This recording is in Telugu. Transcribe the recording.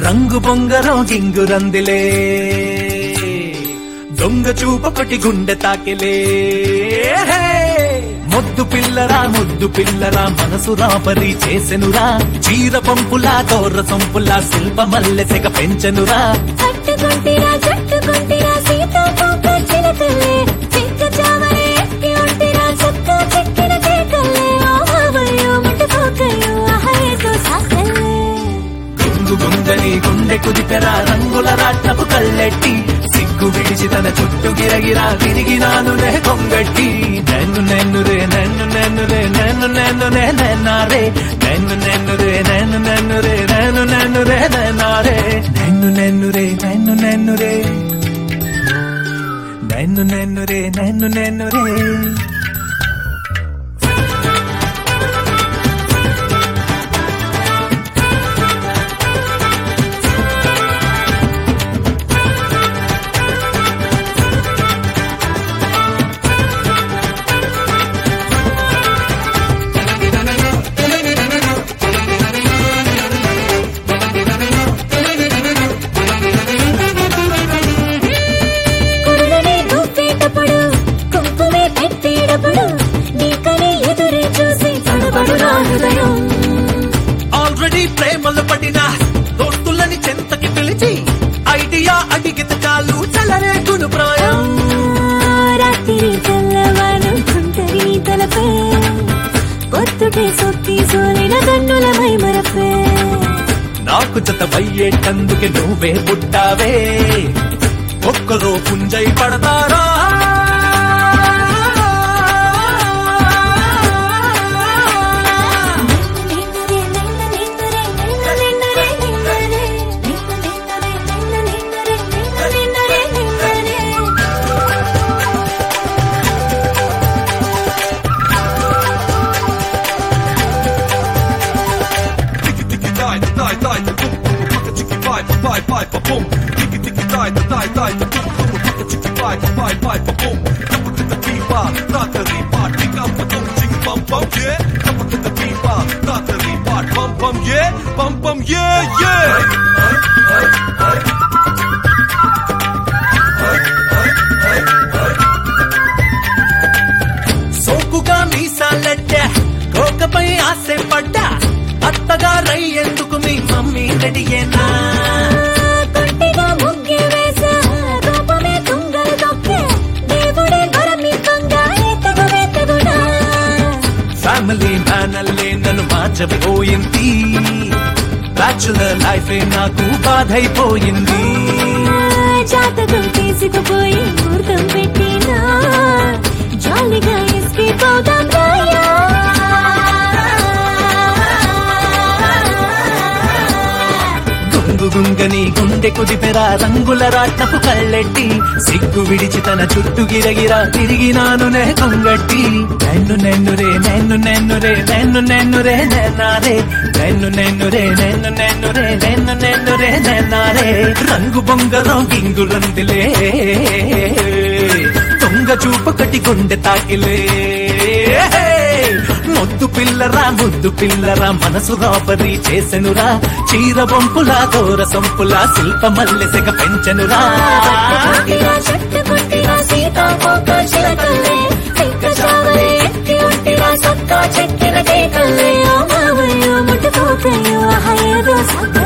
రంగు బొంగరం గింగురందిలే దొంగ చూపొకటి గుండె తాకిలే ముద్దు పిల్లరా ముద్దు పిల్లరా మనసు రాపరి చేసెనురా చీర పంపులా తోర సొంపులా శిల్ప మల్లె సెగ పెంచెనురా పట్టుకుంటిరా జట్టుకుంటిరా సీతాకోక చిలకల్లే చిక్క చావలే ఎక్కి ఉంటిరా చక్క చెక్కిన కేకల్లే ఆహవయ్యో ముట్టుకోకయ్యో ఆహయేతో సాకల్లే గుంగు గుంగని గుండె కుదిపెరా రంగుల రాట్నపు కళ్ళెట్టి సిగ్గు విడిచి తన చుట్టూ గిరగిరా తిరిగినాను రే కొంగట్టి నన్ను నన్ను రే నన్ను నన్ను రే నన్ను నన్ను రే నన్నారే నన్ను నన్ను రే నన్ను నన్ను రే నన్ను నన్ను రే నన్నారే నన్ను నన్ను రే నన్ను నన్ను రే నన్ను నన్ను రే నన్ను నన్ను రే కురులని గుప్పేటప్పుడు కుంకుమే పెట్టేటప్పుడు నీకని ఎదురే చూసి తడబడు నా హృదయం ఆల్రెడీ ప్రేమలు పడిన దోస్తులని చెంతకి పిలిచి ఐడియా అడిగితే చాలు చలరేగును ప్రాయం రాత్రి తెల్లవారు కుంటరి తలపై పొత్తుటే సొత్తి సోలిన కన్నుల మై మరపే నాకు జత పయ్యేటందుకే నువ్వే పుట్టావే ఒక్కరో పుంజై పడతారా Tiki tiki die, die, die, da boom, boom, paka tiki bye, bye, bye, ba boom. Tiki tiki die, die, die, da boom, boom, paka tiki bye, bye, bye, ba boom. Kappa to the beepa, not the repa, tick up a dum, ching bum bum, yeah. Kappa to the beepa, not the repa, bum bum, yeah, bum bum, yeah, yeah. సోకుగా మీసాలెట్ట కోకపై ఆశ పడ్డా అత్తగా రై ఎందుకు మీ మమ్మీ రెడీయేనా కొంటిగా ముగ్గే వేసా కోపమే తుంగలు తొక్కే దేవుడే వరమివ్వంగా ఎత్తగు వెత్తగునా ఫ్యామిలీ మ్యాన్ అల్లే నన్ను మార్చబోయింది బ్యాచులర్ లైఫ్ నాకు బాధైపోయింది జాతకం తీసుకుపోయి ముహూర్తం పెట్టినా జాలిగా ఎస్కేప్ అవుదాం రాయా గుంగు గుంగని గుండె కుదిపెరా రంగుల రాట్నపు కళ్ళెట్టి సిగ్గు విడిచి తన చుట్టూ గిరగిరా తిరిగినాను నే కొంగట్టి నన్ను నన్ను రే నన్ను నన్ను రే నన్ను నన్ను రే నన్నారే నన్ను నన్ను రే నన్ను నన్ను రే నన్ను నన్ను రే నన్నారే రంగు బొంగరం గింగు రందిలే దొంగ చూపకటి గుండె తాకిలే ముద్దు పిల్లరా ముద్దు పిల్లరా మనసు రాబరి చేసెనురా చీర బొంపులా దూర సంపులా శిల్ప మల్లెసెగ పెంచెనురా కొట్టిరా చెట్టు కొట్టిరా సీతాకోక చిలకల్లే చిక్క చావలే ఎత్తి ఉంటిరా సొక్క చెక్కిన కేకల్లే ఓ మావయ్యో ముట్టుకోకయ్యో ఆహా ఏదో సక్క